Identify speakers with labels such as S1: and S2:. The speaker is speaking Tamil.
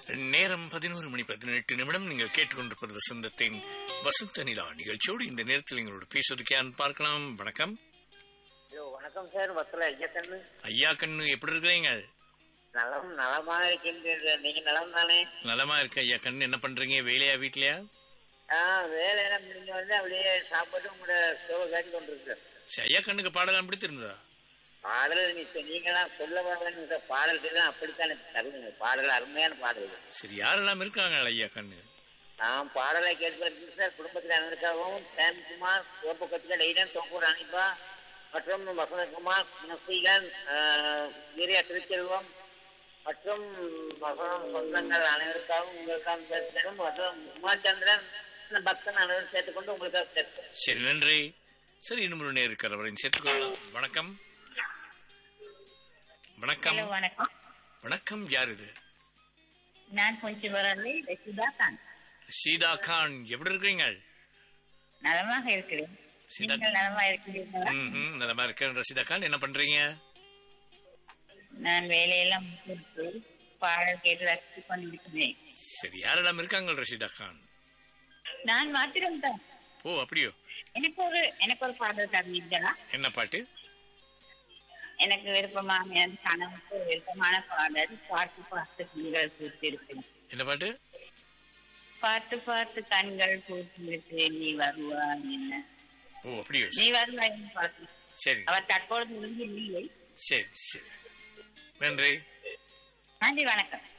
S1: நேரம் பதினோரு மணி பதினெட்டு நிமிடம் நீங்கள் கேட்டுக்கொண்டிருப்பது வசந்தத்தின் வசந்த நிலா நிகழ்ச்சியோடு இந்த நேரத்தில் எங்களோட பேசுவதுக்கு யார் பார்க்கலாம் வணக்கம்
S2: ஐயோ வணக்கம் சார் பஸ்ல ஐயக்கண்ணு
S1: ஐயா கண்ணு எப்படி இருக்கிறீங்க
S2: நலம் நலமாக இருக்கின்றீர்கள் நீங்க நலம் தானே
S1: நலமா இருக்க ஐயா கண்ணு என்ன பண்றீங்க வேலையா வீட்லயா
S2: ஆ வேலையெல்லாம் முடிஞ்ச வந்து அப்படியே சாப்பிட்டு உங்களோட ஸ்டோவை கேட்டு கொண்டிருக்கேன்
S1: சரி, ஐயா கண்ணுக்கு பாடலாம் பிடித்திருந்ததா
S2: பாடல் நீ நீங்களாம் சொல்ல வரலன்னு பாடல்கள் அப்படித்தானே தருவீங்க பாடல் அருமையான பாடல்கள்
S1: சரி யாரெல்லாம் இருக்காங்க ஐயா கண்ணு
S2: நான் பாடலை கேட்பதற்கு சார் குடும்பத்தில் அனைவருக்காகவும் பிரேம்குமார் சிவப்பக்கத்தில் டைடன் தோப்பூர் அனிபா மற்றும் வசந்தகுமார் நசீகன் வீரியா திருச்செல்வம் மற்றும் வசனம் சொந்தங்கள் அனைவருக்காகவும் உங்களுக்காக பேசுகிறோம் மற்றும் உமாச்சந்திரன் பக்தன் அனைவரும் சேர்த்துக்கொண்டு உங்களுக்காக சேர்க்கிறேன்
S1: சரி நன்றி சரி இன்னும் ஒரு நேர் இருக்கிறவரையும் சேர்த்துக்கொள்ளலாம் வணக்கம் வணக்கம்
S3: ஹலோ வணக்கம்
S1: வணக்கம் யார் இது
S3: நான் கொஞ்சம் வரலை ரசிதா தான்
S1: சீதா கான் எப்படி இருக்கிறீங்க
S3: நலமாக இருக்கிறேன்
S1: சீதா
S3: நீங்கள் நலமா இருக்கிறீர்களா
S1: ம் நலமா இருக்கேன் ரசிதா கான் என்ன பண்றீங்க
S3: நான் வேலையெல்லாம் முடித்து பாடல் கேட்டு ரசித்துக் கொண்டிருக்கிறேன்
S1: சரி யாரெல்லாம் இருக்காங்க ரஷிதா கான்
S3: நான் மாத்திரம்தான்
S1: ஓ அப்படியோ
S3: எனக்கு ஒரு எனக்கு ஒரு பாடல் தருவீங்களா
S1: என்ன பாட்டு
S3: எனக்கு விருப்பமான என் கணவனுக்கு விருப்பமான பாடல் பார்த்து பார்த்து கண்கள் பூத்திருக்கிறேன்
S1: என்ன பாட்டு
S3: பார்த்து பார்த்து கண்கள் பூத்திருக்கு நீ வருவாய் என்ன
S1: ஓ அப்படியோ
S3: நீ வருவாய் பார்த்து
S1: சரி
S3: அவர் தற்பொழுது இங்கு இல்லை
S1: சரி சரி நன்றி
S3: நன்றி வணக்கம்